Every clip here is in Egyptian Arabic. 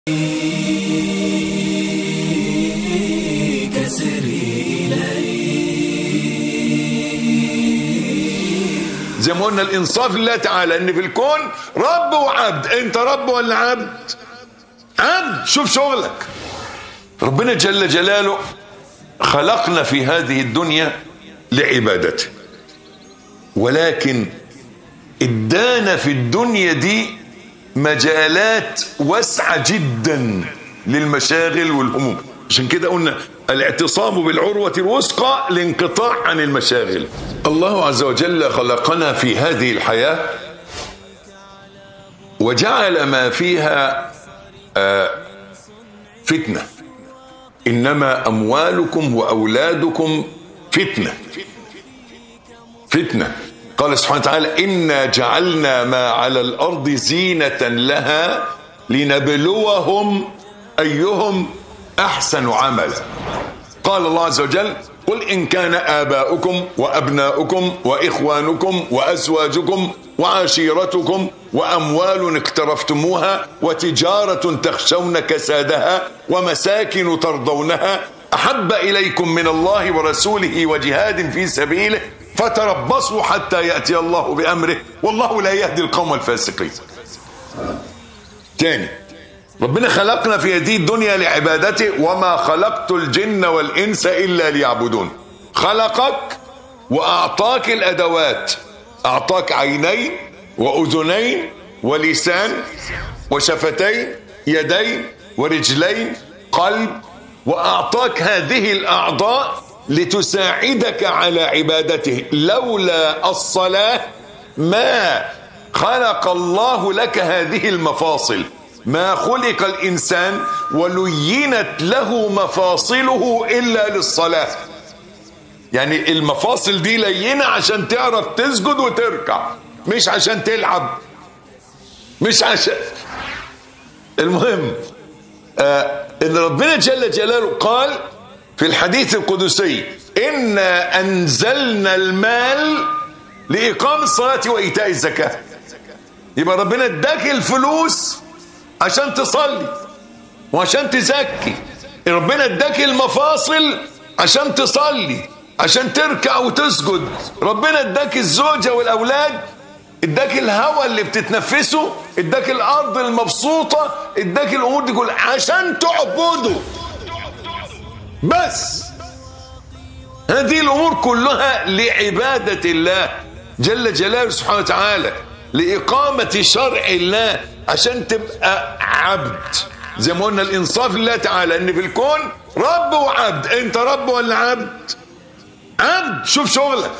زي ما قلنا الانصاف لله تعالى ان في الكون رب وعبد انت رب ولا عبد عبد شوف شغلك ربنا جل جلاله خلقنا في هذه الدنيا لعبادته ولكن ادانا في الدنيا دي مجالات واسعة جدا للمشاغل والهموم عشان كده قلنا الاعتصام بالعروة الوثقى لانقطاع عن المشاغل الله عز وجل خلقنا في هذه الحياة وجعل ما فيها آه فتنة إنما أموالكم وأولادكم فتنة فتنة قال سبحانه وتعالى إنا جعلنا ما على الأرض زينة لها لنبلوهم أيهم أحسن عملا قال الله عز وجل قل إن كان آباؤكم وأبناؤكم وإخوانكم وأزواجكم وعشيرتكم وأموال اقترفتموها وتجارة تخشون كسادها ومساكن ترضونها أحب إليكم من الله ورسوله وجهاد في سبيله فتربصوا حتى يأتي الله بأمره والله لا يهدي القوم الفاسقين تاني ربنا خلقنا في هذه الدنيا لعبادته وما خلقت الجن والإنس إلا ليعبدون خلقك وأعطاك الأدوات أعطاك عينين وأذنين ولسان وشفتين يدين ورجلين قلب وأعطاك هذه الأعضاء لتساعدك على عبادته لولا الصلاة ما خلق الله لك هذه المفاصل ما خلق الإنسان ولينت له مفاصله إلا للصلاة يعني المفاصل دي لينة عشان تعرف تسجد وتركع مش عشان تلعب مش عشان المهم آه ان ربنا جل جلاله قال في الحديث القدسي إنا أنزلنا المال لإقام الصلاة وإيتاء الزكاة يبقى ربنا اداك الفلوس عشان تصلي وعشان تزكي ربنا اداك المفاصل عشان تصلي عشان تركع وتسجد ربنا اداك الزوجة والأولاد اداك الهواء اللي بتتنفسه اداك الأرض المبسوطة اداك الأمور دي كلها عشان تعبده بس هذه الأمور كلها لعبادة الله جل جلاله سبحانه وتعالى لإقامة شرع الله عشان تبقى عبد زي ما قلنا الإنصاف لله تعالى إن في الكون رب وعبد أنت رب ولا عبد عبد شوف شغلك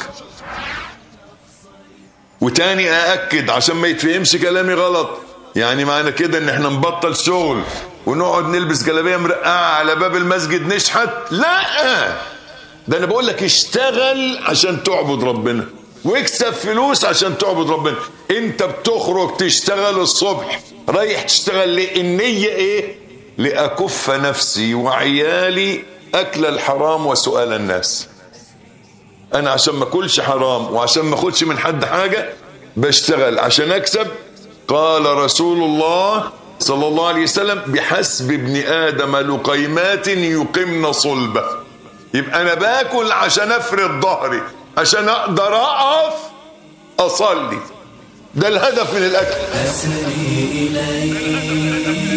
وتاني أأكد عشان ما يتفهمش كلامي غلط يعني معنى كده إن احنا نبطل شغل ونقعد نلبس جلابيه مرقعه على باب المسجد نشحت لا ده انا بقول لك اشتغل عشان تعبد ربنا واكسب فلوس عشان تعبد ربنا انت بتخرج تشتغل الصبح رايح تشتغل ليه النيه ايه لاكف نفسي وعيالي اكل الحرام وسؤال الناس انا عشان ما اكلش حرام وعشان ما اخدش من حد حاجه بشتغل عشان اكسب قال رسول الله صلى الله عليه وسلم بحسب ابن آدم لقيمات يقمن صلبه يبقى أنا باكل عشان أفرد ظهري عشان أقدر أقف أصلي ده الهدف من الأكل أسري إليك